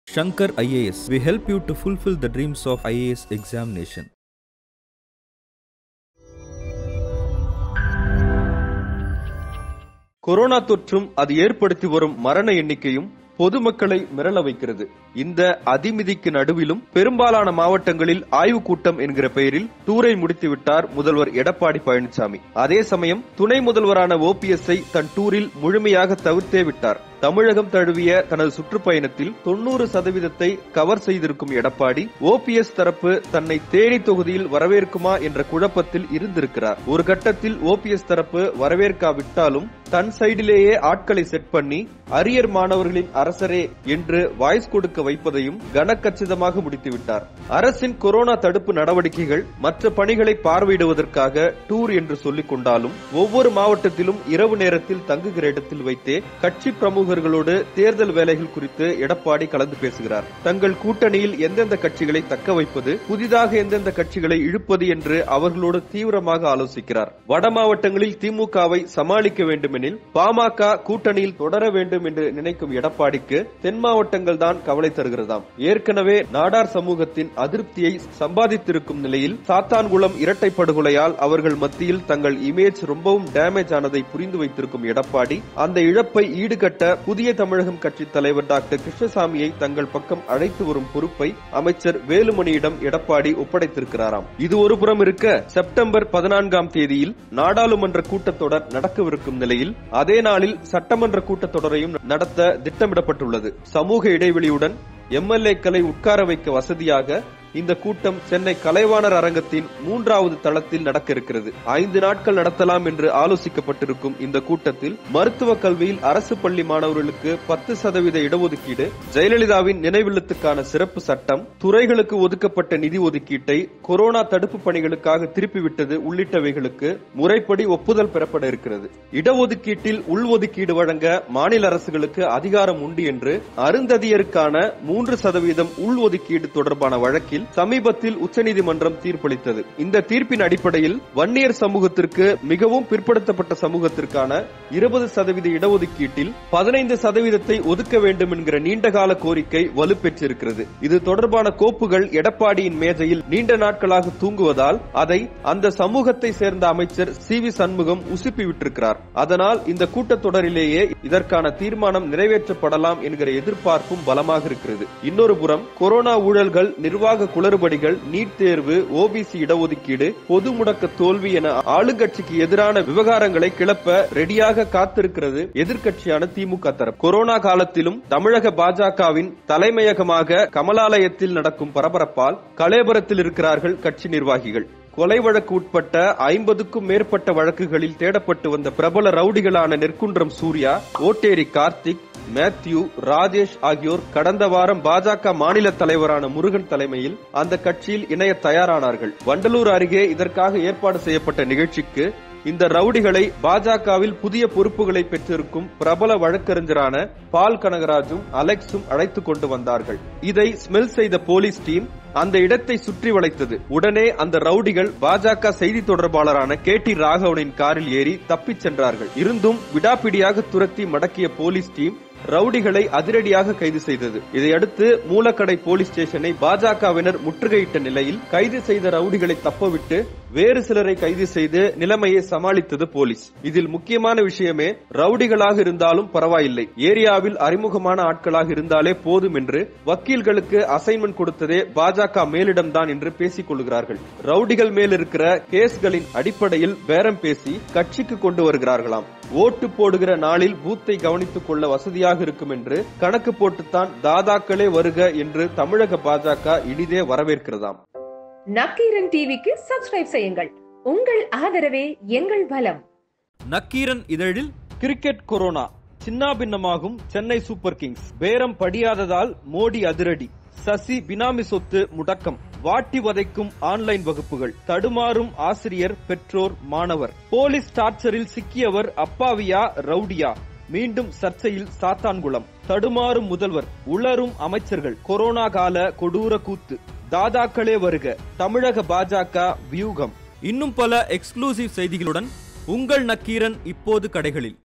Shankar IAS. We help you to fulfill the dreams of IAS examination. Corona தொற்றும் அது ஏற்படுத்தி வரும் மரண எண்ணிக்கையும் பொதுமக்களை மிரள வைக்கிறது இந்த அதிமிதிக்கு நடுவிலும் பெரும்பாலான மாவட்டங்களில் ஆய்வுக் கூட்டம் என்கிற பெயரில் டூரை முடித்துவிட்டார் முதல்வர் எடப்பாடி பழனிசாமி அதே சமயம் துணை முதல்வரான ஓபிஎஸ்ஐ தன் டூரில் முழுமையாக தவிர்த்தே விட்டார் தமிழகம் தழுவிய தனது சுற்றுப்பயணத்தில் தொண்ணூறு சதவீதத்தை கவர் செய்திருக்கும் எடப்பாடி ஓபிஎஸ் தரப்பு தன்னை தேனி தொகுதியில் வரவேற்குமா என்ற குழப்பத்தில் இருந்திருக்கிறார் ஒரு கட்டத்தில் ஓபிஎஸ் தரப்பு வரவேற்காவிட்டாலும் தன் சைடிலேயே ஆட்களை செட் பண்ணி அரியர் மாணவர்களின் அரசரே என்று வாய்ஸ் கொடுக்க வைப்பதையும் கனக்கச்சிதமாக முடித்துவிட்டார் அரசின் கொரோனா தடுப்பு நடவடிக்கைகள் மற்ற பணிகளை பார்வையிடுவதற்காக டூர் என்று சொல்லிக் கொண்டாலும் ஒவ்வொரு மாவட்டத்திலும் இரவு நேரத்தில் தங்குகிற இடத்தில் வைத்தே கட்சி பிரமுகர்களோடு தேர்தல் வேலைகள் குறித்து எடப்பாடி கலந்து பேசுகிறார் தங்கள் கூட்டணியில் எந்தெந்த கட்சிகளை தக்க வைப்பது புதிதாக எந்தெந்த கட்சிகளை இழுப்பது என்று அவர்களோடு தீவிரமாக ஆலோசிக்கிறார் வட மாவட்டங்களில் திமுகவை சமாளிக்க வேண்டுமெனில் பாமக கூட்டணியில் தொடர வேண்டும் என்று நினைக்கும் எடப்பாடிக்கு தென் மாவட்டங்கள் தான் கவலை தருகிறதாம் ஏற்கனவே நாடார் சமூகத்தின் அதிருப்தியை சம்பாதித்திருக்கும் நிலையில் சாத்தான்குளம் இரட்டை படுகொலையால் அவர்கள் மத்தியில் தங்கள் இமேஜ் ரொம்பவும் டேமேஜ் ஆனதை புரிந்து வைத்திருக்கும் எடப்பாடி அந்த இழப்பை ஈடுகட்ட புதிய தமிழகம் கட்சி தலைவர் டாக்டர் கிருஷ்ணசாமியை தங்கள் பக்கம் அழைத்து வரும் பொறுப்பை அமைச்சர் வேலுமணியிடம் எடப்பாடி ஒப்படைத்திருக்கிறாராம் இது ஒரு புறம் இருக்க செப்டம்பர் பதினான்காம் தேதியில் நாடாளுமன்ற கூட்டத்தொடர் நடக்கவிருக்கும் நிலையில் அதே நாளில் சட்டமன்ற கூட்டத்தொடரையும் நடத்த திட்டமிடப்பட்டுள்ளது சமூக இடைவெளியுடன் எம்எல்ஏக்களை உட்கார வைக்க வசதியாக இந்த கூட்டம் சென்னை கலைவாணர் அரங்கத்தின் மூன்றாவது தளத்தில் நடக்க இருக்கிறது ஐந்து நாட்கள் நடத்தலாம் என்று ஆலோசிக்கப்பட்டிருக்கும் இந்த கூட்டத்தில் மருத்துவ கல்வியில் அரசு பள்ளி மாணவர்களுக்கு பத்து சதவீத இடஒதுக்கீடு ஜெயலலிதாவின் நினைவில்லத்துக்கான சிறப்பு சட்டம் துறைகளுக்கு ஒதுக்கப்பட்ட நிதி ஒதுக்கீட்டை கொரோனா தடுப்பு பணிகளுக்காக திருப்பிவிட்டது உள்ளிட்டவைகளுக்கு முறைப்படி ஒப்புதல் பெறப்பட இருக்கிறது இடஒதுக்கீட்டில் உள்ஒதுக்கீடு வழங்க மாநில அரசுகளுக்கு அதிகாரம் உண்டு என்று அருந்ததியருக்கான மூன்று சதவீதம் உள்ஒதுக்கீடு தொடர்பான வழக்கில் சமீபத்தில் உச்சநீதிமன்றம் தீர்ப்பளித்தது இந்த தீர்ப்பின் அடிப்படையில் வன்னியர் சமூகத்திற்கு மிகவும் பிற்படுத்தப்பட்ட சமூகத்திற்கான இருபது சதவீத இடஒதுக்கீட்டில் பதினைந்து சதவீதத்தை ஒதுக்க வேண்டும் என்கிற நீண்டகால கோரிக்கை வலுப்பெற்றிருக்கிறது இது தொடர்பான கோப்புகள் எடப்பாடியின் மேஜையில் நீண்ட நாட்களாக தூங்குவதால் அதை அந்த சமூகத்தை சேர்ந்த அமைச்சர் சி வி சண்முகம் உசுப்பி விட்டிருக்கிறார் அதனால் இந்த கூட்டத்தொடரிலேயே இதற்கான தீர்மானம் நிறைவேற்றப்படலாம் என்கிற எதிர்பார்ப்பும் பலமாக இருக்கிறது இன்னொரு புறம் கொரோனா ஊழல்கள் நிர்வாக குளறுபடிகள் நீட் தேர்வு ஓபிசி இடஒதுக்கீடு பொது முடக்க தோல்வி என ஆளுங்கட்சிக்கு எதிரான விவகாரங்களை கிளப்ப ரெடியாக காத்திருக்கிறது எதிர்க்கட்சியான திமுக தரப்பு கொரோனா காலத்திலும் தமிழக பாஜகவின் தலைமையகமாக கமலாலயத்தில் நடக்கும் பரபரப்பால் கலேபரத்தில் இருக்கிறார்கள் கட்சி நிர்வாகிகள் கொலை வழக்கு உட்பட்ட ஐம்பதுக்கும் மேற்பட்ட வழக்குகளில் தேடப்பட்டு வந்த பிரபல ரவுடிகளான நெற்குன்றம் சூர்யா ஓட்டேரி கார்த்திக் மேத்யூ ராஜேஷ் ஆகியோர் கடந்த வாரம் பாஜக மாநில தலைவரான முருகன் தலைமையில் அந்த கட்சியில் இணைய தயாரானார்கள் வண்டலூர் அருகே இதற்காக ஏற்பாடு செய்யப்பட்ட நிகழ்ச்சிக்கு இந்த ரவுடிகளை பாஜகவில் புதிய பொறுப்புகளை பெற்றிருக்கும் பிரபல வழக்கறிஞரான பால் கனகராஜும் அலெக்ஸும் அழைத்துக் கொண்டு வந்தார்கள் இதை ஸ்மெல் செய்த போலீஸ் டீம் அந்த இடத்தை சுற்றி வளைத்தது உடனே அந்த ரவுடிகள் பாஜக செய்தி தொடர்பாளரான கே டி ராகவனின் காரில் ஏறி தப்பிச் சென்றார்கள் இருந்தும் விடாப்பிடியாக துரத்தி மடக்கிய போலீஸ் டீம் ரவுடிகளை அதிரடியாக கைது செய்தது இதையடுத்து மூலக்கடை போலீஸ் ஸ்டேஷனை பாஜகவினர் முற்றுகையிட்ட நிலையில் கைது செய்த ரவுடிகளை தப்பவிட்டு வேறு சிலரை கைது செய்து நிலைமையை சமாளித்தது போலீஸ் இதில் முக்கியமான விஷயமே ரவுடிகளாக இருந்தாலும் பரவாயில்லை ஏரியாவில் அறிமுகமான ஆட்களாக இருந்தாலே போதும் என்று வக்கீல்களுக்கு அசைன்மெண்ட் கொடுத்ததே பாஜக மேலிடம்தான் என்று பேசிக் கொள்கிறார்கள் ரவுடிகள் மேல் இருக்கிற கேஸ்களின் அடிப்படையில் பேரம் பேசி கட்சிக்கு கொண்டு வருகிறார்களாம் ஓட்டு போடுகிற நாளில் பூத்தை கவனித்துக் கொள்ள வசதியாக இருக்கும் என்று கணக்கு போட்டுத்தான் தாதாக்களே வருக என்று தமிழக பாஜக இனிதே வரவேற்கிறதாம் நக்கீரன் டிவிக்கு சப்ஸ்கிரைப் செய்யுங்கள் உங்கள் ஆதரவே எங்கள் பலம் நக்கீரன் இதழில் கிரிக்கெட் கொரோனா சின்னாபின்னமாகும் சென்னை சூப்பர் கிங்ஸ் பேரம் படியாததால் மோடி அதிரடி சசி பினாமி சொத்து முடக்கம் வாட்டி வதைக்கும் ஆன்லைன் வகுப்புகள் தடுமாறும் ஆசிரியர் பெற்றோர் மாணவர் போலீஸ் டார்ச்சரில் சிக்கியவர் அப்பாவியா ரவுடியா மீண்டும் சர்ச்சையில் சாத்தான்குளம் தடுமாறும் முதல்வர் உளரும் அமைச்சர்கள் கொரோனா கால கொடூர கூத்து தாதாக்களே வருக தமிழக பாஜக வியூகம் இன்னும் பல எக்ஸ்க்ளூசிவ் செய்திகளுடன் உங்கள் நக்கீரன் இப்போது கடைகளில்